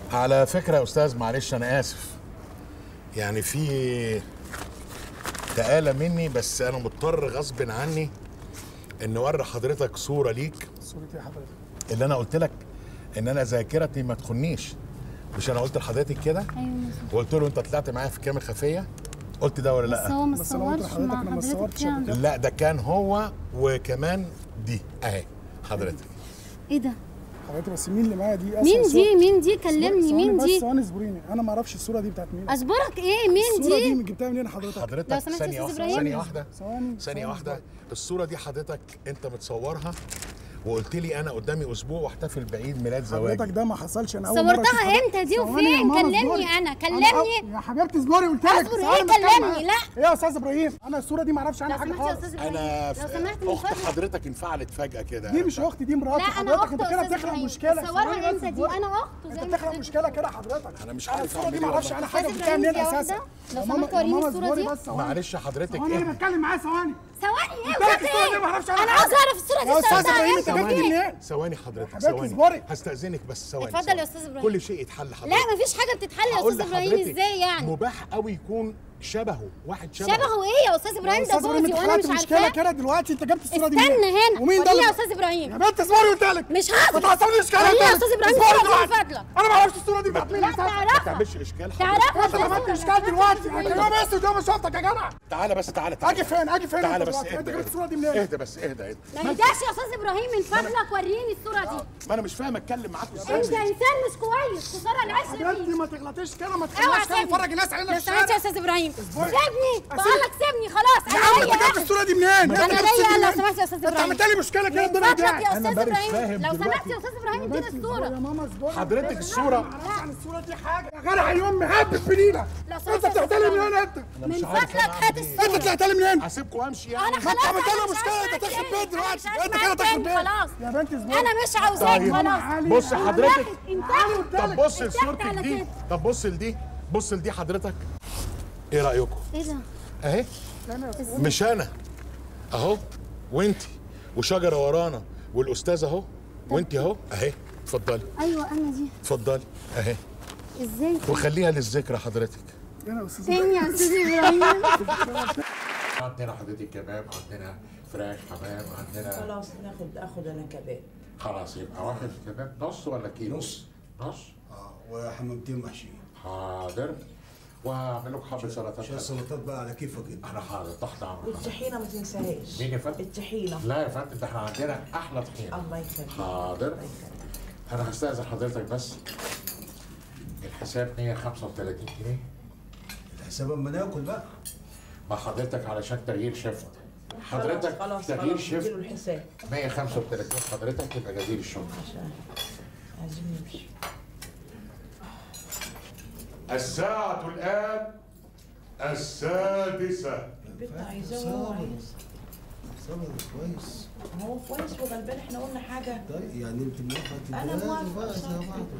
على فكرة يا أستاذ معلش أنا آسف يعني في تقالة مني بس أنا مضطر غصب عني إن أوري حضرتك صورة ليك صورتي يا حضرتك اللي أنا قلت لك إن أنا ذاكرتي ما تخنيش مش أنا قلت لحضرتك كده ايوه وقلت له أنت طلعت معايا في كاميرا خفية قلت ده ولا بس لأ؟ هو ما بس أنا قلت صورش لحضرتك مع أنا ما حضرتك صورتش يعني قبل لا ده كان هو وكمان دي أهي حضرتك ايه ده حضرتك بس مين اللي معايا دي أصلاً مين صورة- دي مين دي ثواني- كلمني مين بس دي ثواني اصبريني انا ما اعرفش الصوره دي بتاعت مين اصبرك ايه مين الصوره دي دي من جبتها منين حضرتك لو حضرتك سمحت يا ثانية أستاذ واحدة إبراهيم. ثانية واحدة ثواني ثانية واحدة الصورة دي حضرتك أنت متصورها وقلت لي أنا قدامي أسبوع واحتفل بعيد ميلاد حضرتك زواجي ده ما حصلش انا اول مرة صورتها أشوف حضرتك. امتى دي ثواني وفين؟ يا ماما، كلمني اصبري. أنا، أنا- كلمني. يا حبيبتي اصبري قلت لك اصبر ثواني إيه؟ بتكلم كلمني، معاك. لا. ايه يا استاذ ابراهيم انا الصوره دي ما اعرفش لو عنها حاجه سمحت يا خالص استاذ أنا ابراهيم لو في- سمحت من أخت فضلك حضرتك انفعلت فجأة كده دي مش اختي دي مراتي لا انا حضرتك اخته انت يا كده استاذ بتخلق ابراهيم مشكله ثواني صورها بس امتى دي اصبري. انا اخته انت زي ما بتخلق حضرتك مشكله كده حضرتك أنا مش انا عارف الصوره أعمل دي إيه ما اعرفش والله. عنها حاجه أستاذ جبتها إبراهيم منين دي اساسا واحدة. لو يا سمحت ماما- يا وريني ماما الصورة اصبري دي. بس ثواني معلش حضرتك ثواني انا إيه بتكلم معاه ثواني ثواني ايه قلت لك وقت الصورة دي ما ايه اعرفش عنها انا حاجة. عاوزه اعرف الصوره دي يا استاذ صورتها ابراهيم انت امتى جبت منين ثواني حضرتك حضرتك ثواني اصبري. هستأذنك بس ثواني اتفضل ثواني. يا أستاذ إبراهيم. كل شيء يتحل حضرتك لا مفيش حاجه بتتحل يا هقول استاذ ابراهيم لحضرتك ازاي يعني مباح قوي يكون شبهه واحد شبهه شبهه ايه يا استاذ ابراهيم يا ده استاذ ابراهيم جوزي انت وانا خلقت مش مشكله عارفاه كده دلوقتي انت جبت الصوره دي استنى منين؟ هنا ومين ده وريني يا اللي- استاذ ابراهيم يا بنت اصبري قلت لك مش ما هقدر تعصبنيش كده وريني يا قلت لك. استاذ ابراهيم اصبري الصورة دي دلوقتي. من فضلك انا ما اعرفش الصوره دي بتاعت مين لا اساسا ما تعرفها تعملش اشكال تعرفها حضرتك. انت عملت اشكال دلوقتي انا بس قدام شفتك يا جدع تعالى بس تعالى تعالى اجي فين اجي فين تعالى انت بس دلوقتي؟ انت اهدى جبت الصوره دي منين؟ اهدى بس اهدى اهدى ما يهداش يا استاذ ابراهيم من فضلك وريني الصوره دي ما انا مش فاهم اتكلم معاك ازاي انت انسان مش كويس خساره العشره حبيبتي فيك ما تغلطيش كده ما اوعى تخليش كده سيبني نفرج الناس علينا لو في سمحت يا الشارع استاذ ابراهيم سيبني بقول لك سيبني خلاص يا انا عم انت ليا جبت الصوره دي منين؟ انت انا جبت ليا الصورة لو دي سمحت يا استاذ انت ابراهيم عملت لي مشكله كده من الدنيا فضلك بتاعي يا أنا استاذ مبارك ابراهيم فاهم لو دلوقتي. سمحت يا استاذ ابراهيم اديني الصوره يا ماما اصبري حضرتك الصورة لا عن الصوره دي حاجه يا غالي هيوم مهبب في نيلة لو سمحت انت يا أستاذ بتعتلي إبراهيم. منين انت؟ من عارف فضلك أنا هات أعمل إيه. انت الصوره طلعتلي منين؟ هسيبكم وامشي يعني انا ما انت خلاص عملت أنا لنا مش مشكله عايزة انت تخرب تاني. بيت دلوقتي أنا مش انت عايزة كده تخرب تاني بيت خلاص يا بنت اصبري انا مش عاوزاك طيب. خلاص علي. بص أنا حضرتك انتهت طب بص انتهت لصورتك على دي كده. طب بص لدي بص لدي حضرتك ايه رايكم ايه ده اهي مش انا اهو وانتي وشجره ورانا والاستاذ اهو وانتي اهو اهي اتفضلي ايوه انا دي اتفضلي اهي ازاي وخليها للذكرى حضرتك انا يا استاذ تاني يا استاذ ابراهيم عندنا حضرتك كباب عندنا فراخ حمام عندنا خلاص ناخد اخد انا كباب خلاص يبقى واحد كباب نص ولا كيلو؟ نص. نص اه وحمامتين محشيين حاضر واعمل لك حبه سلطات عشان السلطات بقى على كيفك انت انا حاضر تحت امرك والطحينه ما تنساهاش مين يا فندم؟ الطحينه لا يا فندم ده احنا عندنا احلى طحينه الله يخليك حاضر الله يخليك انا هستاذن حضرتك بس الحساب 135 جنيه الحساب اما ناكل بقى مع حضرتك علشان تغيير شفت خلاص حضرتك خلاص تغيير خلاص شفت اديله الحساب 135 حضرتك يبقى جزيل الشكر عشان عايزين نمشي الساعة الآن السادسة البنت عايزاه وهو عايز صبر كويس هو كويس وغلبان احنا قلنا حاجه طيب يعني انت موافقه أنا تتجوزوا موافقة بقى صح. زي بعض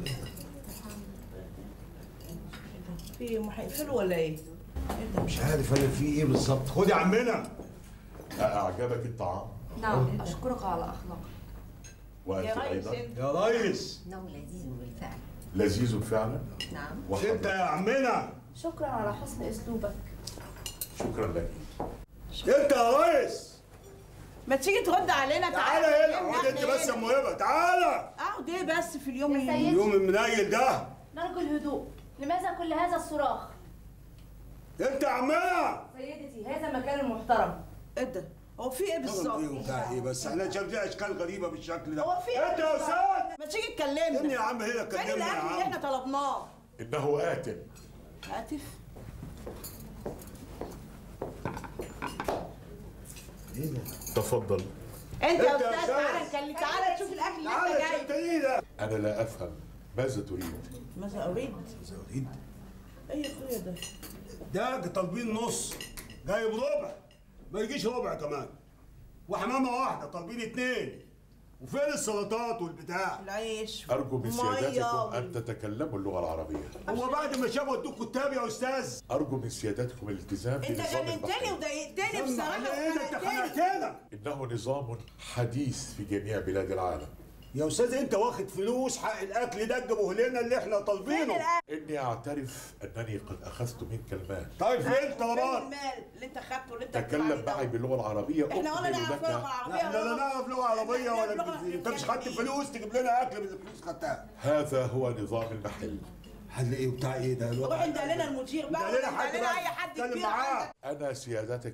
في محيفلوا ولا ايه؟ ايه ده مش عارف انا في ايه بالظبط خد يا عمنا أعجبك الطعام نعم أشكرك على أخلاقك وأنت يا ريس أيضا انت يا ريس إنه لذيذ بالفعل لذيذ فعلا نعم انت وحضرتك يا عمنا شكرا على حسن أسلوبك شكرا لك انت يا ريس ما تيجي ترد علينا تعالى هنا اقعد انت بس يا موهبه تعالى اقعد ايه بس في اليوم يا اللي سيدي. اليوم المنيل ده نرجو الهدوء لماذا كل هذا الصراخ؟ انت يا عمنا سيدتي هذا مكان محترم ايه ده؟ هو في ايه ايه بالظبط؟ وبتاع ايه بس احنا شايف دي اشكال غريبه بالشكل ده هو في ايه انت يا بالظبط؟ استاذ ما تيجي استني تكلمنا يا عم هنا فين كلمني يا الاكل اللي عم احنا طلبناه؟ إنه آت هاتف ايه ده تفضل انت يا انت يا استاذ أستاذ. تعالى نكلم تعالى تشوف الاكل اللي تعالى انت جايبه شفتني ده أنا لا أفهم ماذا تريد؟ ماذا اريد؟ زودين ايه يا اخويا ده؟ ده طالبين نص جايب ربع ما يجيش ربع كمان وحمامه واحده طالبين اتنين وفين السلطات والبتاع العيش أرجو من مية سيادتكم أن وال- تتكلموا اللغة العربية هو بعد ما شافوا ادوك كتاب يا استاذ أرجو من سيادتكم الالتزام انت بنظام جننتني البحرين وضايقتني سمع بصراحه على ايه ده انت وخنقتني. خنقتنا إنه نظام حديث في جميع بلاد العالم يا استاذ انت واخد فلوس حق الاكل ده تجيبه لنا اللي احنا طالبينه اني اعترف انني قد اخذت منك المال طيب فين فين طلبات المال اللي انت خدته اللي انت بتقول تكلم عليه ده؟ معي باللغه العربيه احنا ولا أكمل نعرف لك لغه عربيه احنا لا نعرف لغه عربيه ولا لغة انجليزيه انت مش إنجليزية. خدت فلوس تجيب لنا اكل بالفلوس خدتها هذا هو نظام المحل حل ايه بتاع ايه ده الوضع روح انت لنا المدير بقى ده لنا ولا حد انت لنا بقى اي حد اتكلم كبير معاه عندك انا سيادتك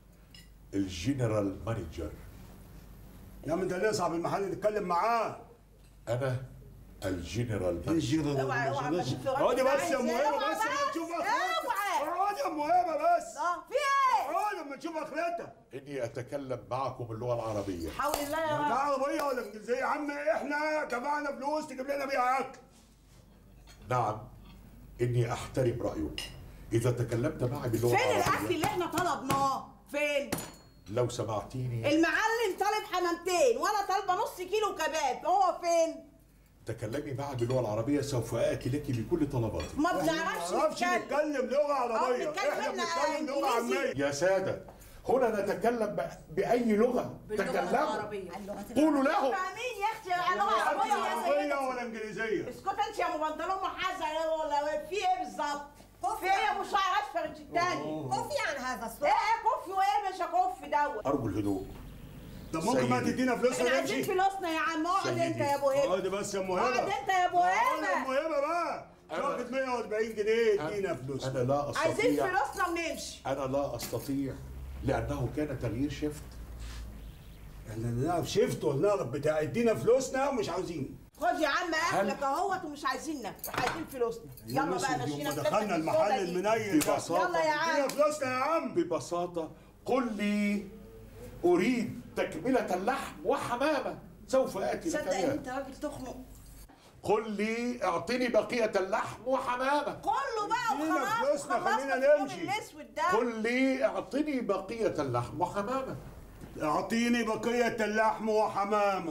الجنرال مانجر يا من ده ليه صاحب المحل نتكلم معاه انا الجنرال مانجر الجنرال اوعى اوعى ما تشوف اقعدي بس يا ام هبه اوعى بس لما تشوف اخرتها اوعى اقعدي يا ام هبه بس اه في ايه؟ اقعدي لما تشوف اخرتها اني اتكلم معكم اللغه العربيه حول الله يا ده رب عربيه ولا انجليزيه يا عم احنا دفعنا فلوس تجيب لنا بيها اكل نعم اني احترم رايك اذا تكلمت معي باللغه فين الاكل العربيه اللي احنا طلبناه؟ فين؟ لو سمعتيني المعلم طالب حمامتين وانا طالبه نص كيلو كباب هو فين؟ تكلمي معي باللغه العربيه سوف اتي لك بكل طلباتك ما ما بنعرفش نعرفش نتكلم نتكلم لغه عربيه بنتكلم احنا احنا بنتكلم لغه إنجليزي. عاميه يا سادة هنا نتكلم ب- بأي لغة تكلموا العربية قولوا لهم فاهمين يا اختي على لغه لا عربيه يا عربيه سيدي ولا انجليزيه اسكت انت يا ام بنطلون محزن ولا في ايه بالظبط؟ في ايه يا ابو شعر اصفر انت التاني؟ كفي عن هذا ايه الصوت ايه كفي وايه مش كفي دوت أرجو الهدوء طب ممكن ما سيدي. تدينا فلوس احنا عايزين ونمشي فلوسنا يا عم اقعد سيدي. انت يا ابو هبه اقعدي بس يا ام هبه اقعد انت يا ابو اقعد يا ام هبه هبه بقى واخد 140 جنيه ادينا فلوس أنا لا عايزين أستطيع فلوسنا ونمشي أنا لا أستطيع لأنه كان تغيير شيفت احنا نعرف شيفت ولا نعرف بتاع ادينا فلوسنا ومش عاوزين خد يا عم اكلك اهوت ومش عايزينك عايزين فلوسنا يلا بقى يوم مشينا ما دخلنا المحل المنيل ده ببساطة. يلا يا عم ادينا فلوسنا يا عم ببساطة قل لي أريد تكملة اللحم وحمامة سوف آتي لك تصدق ان بها. انت راجل تخنق قل لي اعطني بقية اللحم وحمامة كله بقى ادينا وخلاص فلوسنا، وخلصنا خلينا في اليوم نمشي. الاسود ده قل لي اعطني بقية اللحم وحمامة اعطيني بقية اللحم وحمامة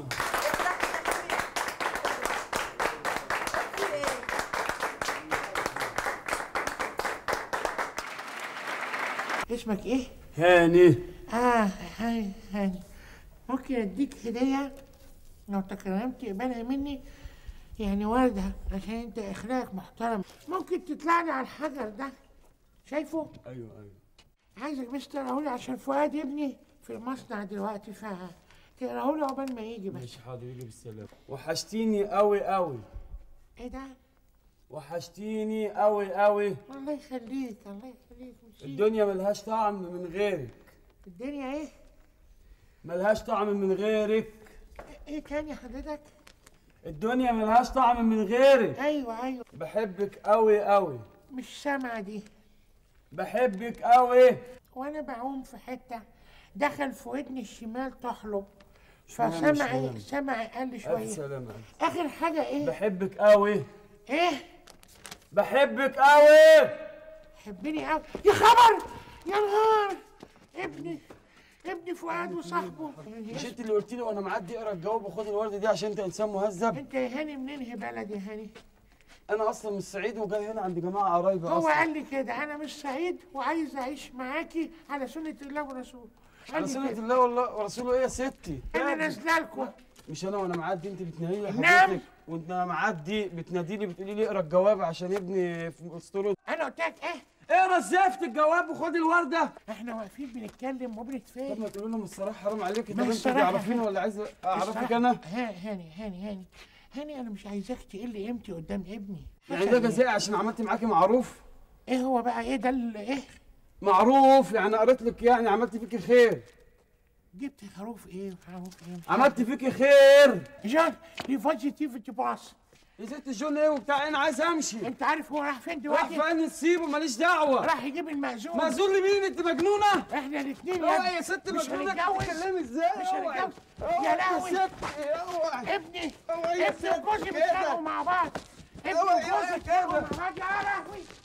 اسمك ايه؟ هاني اه هاني هاني ممكن اديك هدية لو تكرمت تقبلها مني يعني وردة عشان انت اخلاقك محترم ممكن تطلع لي على الحجر ده شايفه؟ ايوه ايوه عايزك بس تقراهولي عشان فؤاد ابني في المصنع دلوقتي ف تقراهولي عقبال ما يجي بس ماشي حاضر يجي بالسلامة وحشتيني قوي قوي ايه ده؟ وحشتيني قوي قوي الله يخليك الله يخليك ميرسي. الدنيا ملهاش طعم من غيرك الدنيا ايه؟ ملهاش طعم من غيرك ايه تاني حضرتك؟ الدنيا ملهاش طعم من غيرك ايوه ايوه بحبك قوي قوي مش سامعة دي بحبك قوي وانا بعوم في حتة دخل في ودني الشمال تحلب اشمعنى فسمعي اشمعنى؟ سمعي قل الف شوية سلامة اخر حاجة ايه؟ بحبك قوي ايه؟ بحبك قوي حبني قوي يا خبر يا نهار ابني ابني فؤاد وصاحبه مش انت اللي قلت لي وانا معدي اقرا الجواب وخد الورده دي عشان انت انسان مهذب انت يا هاني منين يا بلد يا هاني؟ انا اصلا من الصعيد وجاي هنا عند جماعه قرايبي هو اصلا قال لي كده انا مش سعيد وعايز اعيش معاكي على سنة الله ورسوله قال على لي سنه كده. الله والله ورسوله ايه يا ستي انا نازله لكم مش انا وانا معدي انت بتنادي لي نعم. حضرتك وانت معدي بتنادي لي بتقولي لي اقرا الجواب عشان ابني في اسطوره انا قلت لك ايه؟ اقرا زفت الجواب وخد الورده احنا واقفين بنتكلم طب وبنتفاهم ما تقولوا لهم الصراحه حرام عليك طب ما انت الصراحة- تعرفيني ولا عايز اعرفك انا ها هاني هاني هاني هاني انا مش عايزاك تقل قيمتي قدام ابني يعني ده جزاء عشان عملت معاكي معروف ايه هو بقى ايه ده ال- ايه معروف يعني قريت لك يعني عملت فيكي خير جبت خروف ايه وخروف ايه عملت فيكي خير جون دي بوزيتيفيتي باص يا ست جون ايه وبتاع انا عايز امشي انت عارف هو راح فين راح دلوقتي فين نسيبه ماليش دعوه راح يجيب المأذون مأذون لمين انت مجنونه احنا الاثنين اوعي يا ست مش مجنونه هنتجوز بتتكلمي ازاي مش اوعي. هنتجوز. اوعي يا لهوي. ست اوعي ابني اوعي يا ابني ست وجوزي كده. بيتخانقوا مع بعض ابني اوعي، اوعي وجوزي كده. بيتخانقوا مع بعض يا لهوي